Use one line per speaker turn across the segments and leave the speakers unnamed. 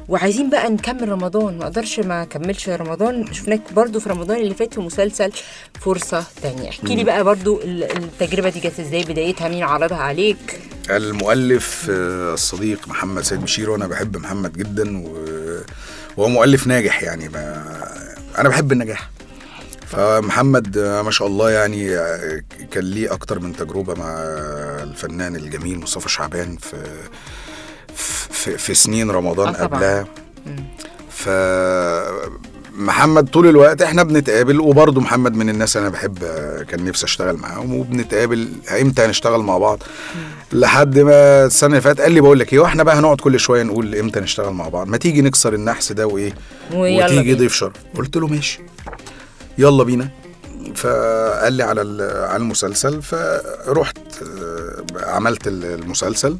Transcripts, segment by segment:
وعايزين بقى نكمل رمضان ما اقدرش ما اكملش رمضان شفناك برضو في رمضان اللي فات في مسلسل فرصه تانية احكي لي بقى برضو ال- التجربه دي جت ازاي بدايتها مين عرضها عليك
المؤلف آه، الصديق محمد سيد بشير وانا بحب محمد جدا و- وهو مؤلف ناجح يعني ما انا بحب النجاح فمحمد آه، ما شاء الله يعني آه، كان ليه اكتر من تجربه مع الفنان الجميل مصطفى شعبان في في, في سنين رمضان
آه طبعاً.
قبلها ف محمد طول الوقت احنا بنتقابل وبرضه محمد من الناس انا بحب كان نفسي اشتغل معاهم وبنتقابل امتى هنشتغل مع بعض لحد ما السنه اللي فاتت قال لي بقول لك ايه واحنا بقى هنقعد كل شويه نقول امتى نشتغل مع بعض ما تيجي نكسر النحس ده وايه
ويلا
وتيجي
بينا.
ضيف شرف قلت له ماشي يلا بينا فقال لي على ال- على المسلسل فرحت آه، عملت ال- المسلسل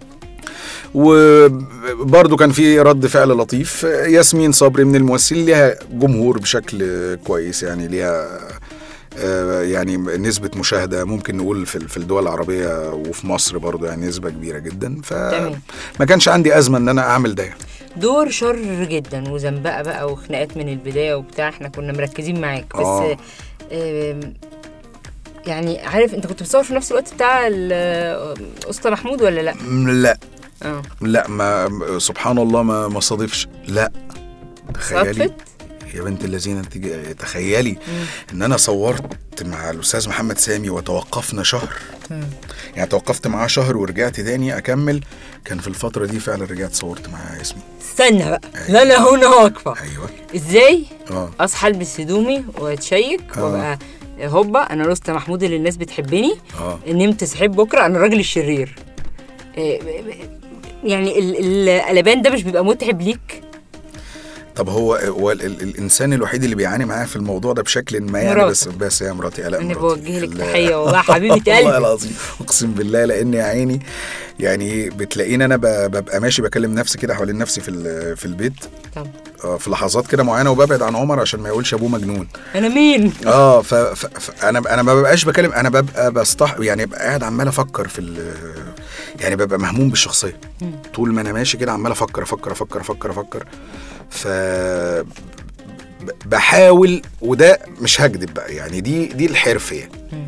وبرضه كان في رد فعل لطيف ياسمين صبري من الممثلين ليها جمهور بشكل كويس يعني ليها آه، يعني نسبة مشاهدة ممكن نقول في في الدول العربية وفي مصر برضه يعني نسبة كبيرة جدا
تمام.
فما كانش عندي أزمة إن أنا أعمل ده يعني.
دور شر جدا وزنبقه بقى وخناقات من البدايه وبتاع احنا كنا مركزين معاك بس
آه.
آم، يعني عارف انت كنت بتصور في نفس الوقت بتاع ال- اسطى محمود ولا لا؟
لا
اه
لا ما سبحان الله ما ما صادفش لا تخيلي
صدفت؟
يا بنت الذين تيجي- تخيلي ان انا صورت مع الاستاذ محمد سامي وتوقفنا شهر يعني توقفت معاه شهر ورجعت تاني اكمل كان في الفتره دي فعلا رجعت صورت مع ياسمين
استنى بقى لا انا هنا واقفه
ايوه
ازاي
اه
اصحى البس هدومي واتشيك
آه.
وابقى هوبا انا رستم محمود اللي الناس بتحبني
اه
نمت صحيت بكره انا الراجل الشرير إيه، يعني ال- القلبان ده مش بيبقى متعب ليك
طب هو هو ال- ال- الانسان الوحيد اللي بيعاني معاه في الموضوع ده بشكل ما يعني
مراتك.
بس بس هي مراتي لا
انا
مراتي
بوجه لك
ال-
تحيه والله حبيبه
والله
قلبي
العظيم اقسم بالله لان يا عيني يعني بتلاقيني انا ب- ببقى ماشي بكلم نفسي كده حوالين نفسي في ال- في البيت
طب
آه، في لحظات كده معينه وببعد عن عمر عشان ما يقولش ابوه مجنون
انا مين
اه ف... ف... ف... انا انا ما ببقاش بكلم انا ببقى بستح يعني ببقى قاعد عمال افكر في ال... يعني ببقى مهموم بالشخصيه طول ما انا ماشي كده عمال افكر افكر افكر افكر افكر ف ب- بحاول وده مش هكذب بقى يعني دي دي الحرفيه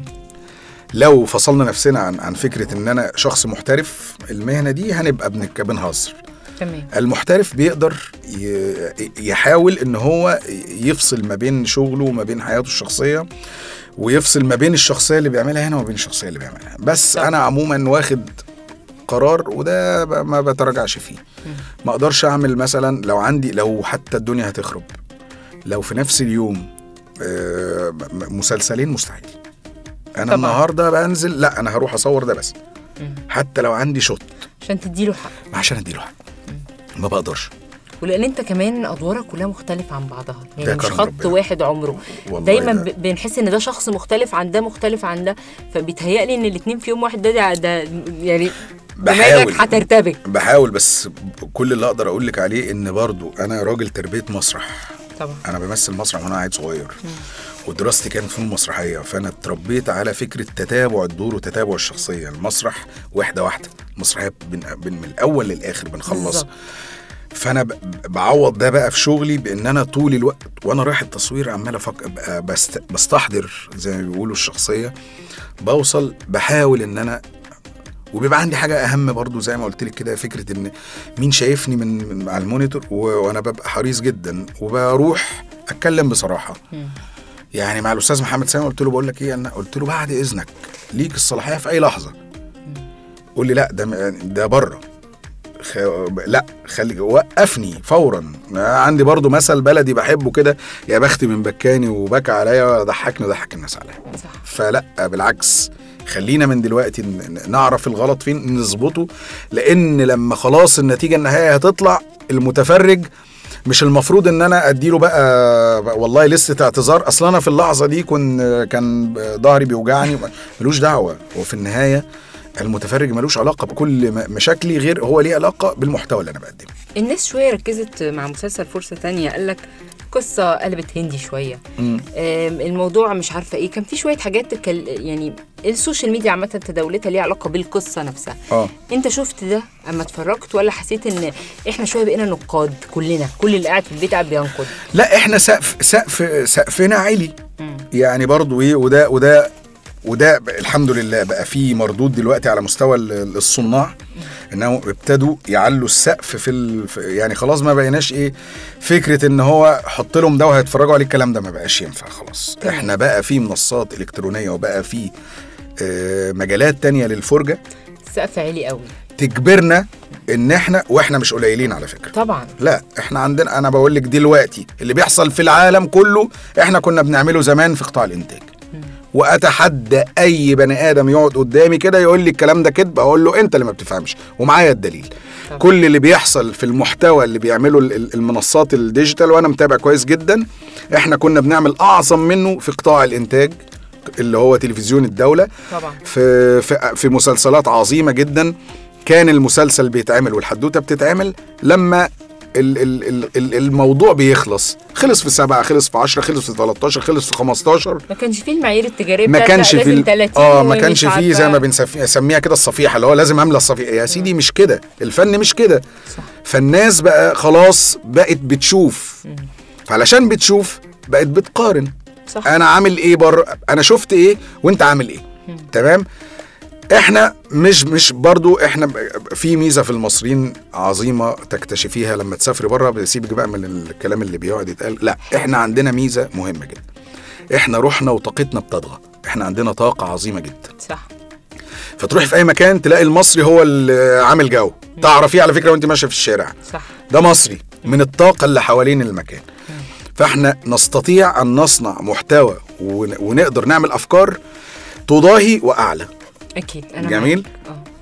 لو فصلنا نفسنا عن عن فكره ان انا شخص محترف المهنه دي هنبقى بنك بنهزر
تمام
المحترف بيقدر ي- يحاول ان هو يفصل ما بين شغله وما بين حياته الشخصيه ويفصل ما بين الشخصيه اللي بيعملها هنا وما بين الشخصيه اللي بيعملها بس
طبعا.
انا عموما واخد قرار وده ب- ما بتراجعش فيه ما اقدرش اعمل مثلا لو عندي لو حتى الدنيا هتخرب لو في نفس اليوم آه، م- مسلسلين مستحيل انا
طبعا.
النهارده بنزل لا انا هروح اصور ده بس حتى لو عندي شوت
عشان تديله حق
عشان اديله حق ما بقدرش
ولان انت كمان ادوارك كلها مختلفه عن بعضها
ده
يعني مش
كرم
خط
ربنا.
واحد عمره
والله
دايما
ده-
ب- بنحس ان ده شخص مختلف عن ده مختلف عن ده فبيتهيألي ان الاتنين في يوم واحد ده, ده, ده يعني
بحاول.
دماغك هترتبك
بحاول بس كل اللي اقدر اقول لك عليه ان برضو انا راجل تربيه مسرح
طبعا
انا بمثل مسرح وانا قاعد صغير ودراستي كانت فنون مسرحيه فانا اتربيت على فكره تتابع الدور وتتابع الشخصيه المسرح واحده واحده المسرحيه بن بن من الاول للاخر بنخلص
بالظبط.
فانا ب- بعوض ده بقى في شغلي بان انا طول الوقت وانا رايح التصوير عمال افكر أبقى بست بستحضر زي ما بيقولوا الشخصيه بوصل بحاول ان انا وبيبقى عندي حاجه اهم برضو زي ما قلت لك كده فكره ان مين شايفني من, من على المونيتور و- وانا ببقى حريص جدا وبروح اتكلم بصراحه يعني مع الاستاذ محمد سامي قلت له بقول لك ايه انا قلت له بعد اذنك ليك الصلاحيه في اي لحظه قول لي لا ده م- ده بره خ... لا خلي وقفني فورا عندي برضو مثل بلدي بحبه كده يا بختي من بكاني وبكى عليا ضحكني وضحك الناس عليا
صح
فلا بالعكس خلينا من دلوقتي ن- ن- نعرف الغلط فين نظبطه لان لما خلاص النتيجه النهائيه هتطلع المتفرج مش المفروض ان انا اديله بقى بقى والله لسه اعتذار اصلا انا في اللحظه دي كن كان ظهري بيوجعني ملوش دعوه وفي النهايه المتفرج ملوش علاقه بكل م- مشاكلي غير هو ليه علاقه بالمحتوى اللي انا بقدمه
الناس شويه ركزت مع مسلسل فرصه تانية قال لك قصه قلبت هندي شويه
مم.
آم، الموضوع مش عارفه ايه كان في شويه حاجات تكل... يعني السوشيال ميديا عامه تداولتها ليها علاقه بالقصه نفسها
اه
انت شفت ده اما اتفرجت ولا حسيت ان احنا شويه بقينا نقاد كلنا كل اللي قاعد في البيت قاعد بينقد
لا احنا سقف سقف سقفنا عالي يعني برضو ايه وده وده وده ب- الحمد لله بقى فيه مردود دلوقتي على مستوى ال- الصناع انهم ابتدوا يعلوا السقف في, ال... في يعني خلاص ما بقيناش ايه فكره ان هو حط لهم ده وهيتفرجوا عليه الكلام ده ما بقاش ينفع خلاص
تمام.
احنا بقى في منصات الكترونيه وبقى في آه مجالات تانية للفرجه
السقف عالي قوي
تجبرنا ان احنا واحنا مش قليلين على فكره
طبعا
لا احنا عندنا انا بقول لك دلوقتي اللي بيحصل في العالم كله احنا كنا بنعمله زمان في قطاع الانتاج واتحدى اي بني ادم يقعد قدامي كده يقول لي الكلام ده كذب اقول له انت اللي ما بتفهمش ومعايا الدليل
طبعا.
كل اللي بيحصل في المحتوى اللي بيعمله ال- ال- المنصات الديجيتال وانا متابع كويس جدا احنا كنا بنعمل اعظم منه في قطاع الانتاج اللي هو تلفزيون الدوله
طبعا
في في في مسلسلات عظيمه جدا كان المسلسل بيتعمل والحدوته بتتعمل لما ال ال ال ال الموضوع بيخلص خلص في سبعة خلص في 10 خلص في 13 خلص في 15
ما كانش فيه المعايير التجاريه
ما
بتاعت
كانش
لا،
في
لازم
ال-
30
اه ما
ومش
كانش فيه زي
عارفة-
ما بنسميها كده الصفيحه اللي هو لازم املى الصفيحه يا سيدي مش كده الفن مش كده
صح.
فالناس بقى خلاص بقت بتشوف فعلشان بتشوف بقت بتقارن
صح
انا عامل ايه بره انا شفت ايه وانت عامل ايه تمام احنا مش مش برضو احنا ب- في ميزه في المصريين عظيمه تكتشفيها لما تسافري بره بسيبك بقى من الكلام اللي بيقعد يتقال لا احنا عندنا ميزه مهمه جدا احنا روحنا وطاقتنا بتطغى احنا عندنا طاقه عظيمه جدا
صح
فتروحي في اي مكان تلاقي المصري هو اللي عامل جو تعرفيه على فكره وانت ماشيه في الشارع
صح
ده مصري من الطاقة اللي حوالين المكان فاحنا نستطيع أن نصنع محتوى ون- ونقدر نعمل أفكار تضاهي وأعلى
اكيد انا
جميل.
معاك. اه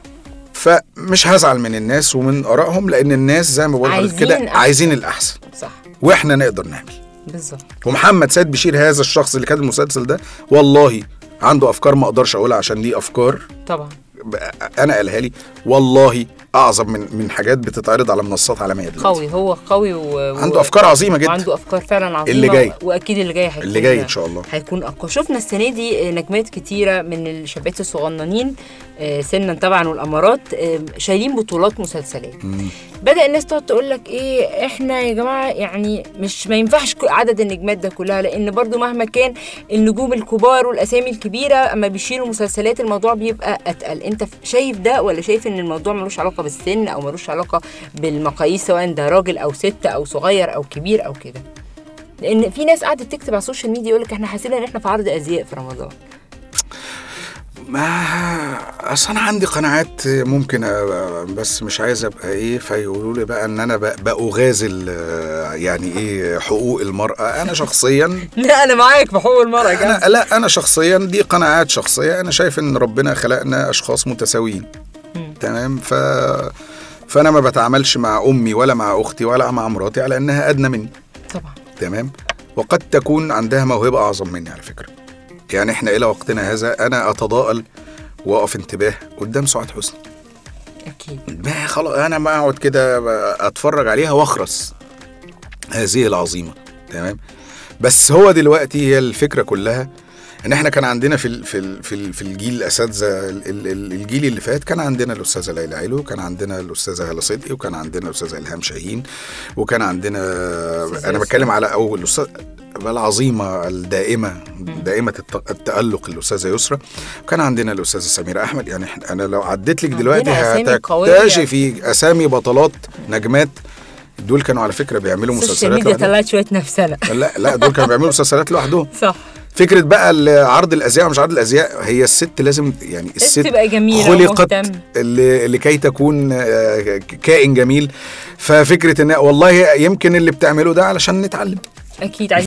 فمش هزعل من الناس ومن آرائهم لأن الناس زي ما بقول لحضرتك
عايزين
كده
أحسن.
عايزين الأحسن
صح
وإحنا نقدر نعمل
بالظبط
ومحمد سيد بشير هذا الشخص اللي كاتب المسلسل ده والله عنده أفكار ما أقدرش أقولها عشان دي أفكار
طبعا
ب- أنا قالها لي والله أعظم من من حاجات بتتعرض على منصات عالمية دلوقتي
قوي هو قوي و...
عنده أفكار عظيمة جدا
وعنده افكار فعلا عظيمه
اللي جاي.
و... واكيد اللي جاي هيكون
اللي جاي إن شاء الله.
هيكون اقوى شفنا السنه دي نجمات كتيره من الشابات الصغننين آه، سنا طبعا والامارات آه، شايلين بطولات مسلسلات بدا الناس تقعد تقول لك ايه احنا يا جماعه يعني مش ما ينفعش كل- عدد النجمات ده كلها لان برضو مهما كان النجوم الكبار والاسامي الكبيره اما بيشيلوا مسلسلات الموضوع بيبقى اتقل انت ف- شايف ده ولا شايف ان الموضوع ملوش علاقه بالسن او ملوش علاقه بالمقاييس سواء ده راجل او ست او صغير او كبير او كده لان في ناس قعدت تكتب على السوشيال ميديا يقول لك احنا حاسين ان احنا في عرض ازياء في رمضان
ما اصل انا عندي قناعات ممكن أبقى بس مش عايز ابقى ايه فيقولوا لي بقى ان انا ب- باغازل آه، يعني ايه حقوق المراه انا شخصيا
لا انا معاك في حقوق المراه يا جماعه
انا لا انا شخصيا دي قناعات شخصيه انا شايف ان ربنا خلقنا اشخاص متساويين تمام ف فانا ما بتعاملش مع امي ولا مع اختي ولا مع مراتي على انها ادنى مني
طبعا
تمام وقد تكون عندها موهبة أعظم مني على فكرة يعني إحنا إلى وقتنا هذا أنا أتضاءل وأقف انتباه قدام سعاد حسني
اكيد
ما خلاص أنا ما أقعد كده أتفرج عليها وأخرس هذه العظيمة تمام بس هو دلوقتي هي الفكرة كلها ان احنا كان عندنا في ال- في ال- في ال- في الجيل الاساتذه ال- ال- ال- الجيل اللي فات كان عندنا الاستاذه ليلى علو وكان عندنا الاستاذه هاله صدقي وكان عندنا الاستاذه الهام شاهين وكان عندنا
أستاذة
انا
يسرا.
بتكلم على اول الاستاذ العظيمه الدائمه دائمه الت- التالق الاستاذه يسرا وكان عندنا الاستاذه سميره احمد يعني إحنا- انا لو عديت لك دلوقتي
عندنا أسامي قوية.
هتكتشفي اسامي بطلات نجمات دول كانوا على فكره بيعملوا
السوشيال
مسلسلات
ميديا
لوحدهم
طلعت شويه نفسنا
لا لا دول كانوا بيعملوا مسلسلات لوحدهم
صح
فكره بقى ال- عرض الازياء ومش عرض الازياء هي الست لازم يعني
الست
الست
تبقى جميلة
خلقت
ومهتمة.
ل- لكي تكون آه، كائن جميل ففكره ان والله يمكن اللي بتعمله ده علشان نتعلم
اكيد عايز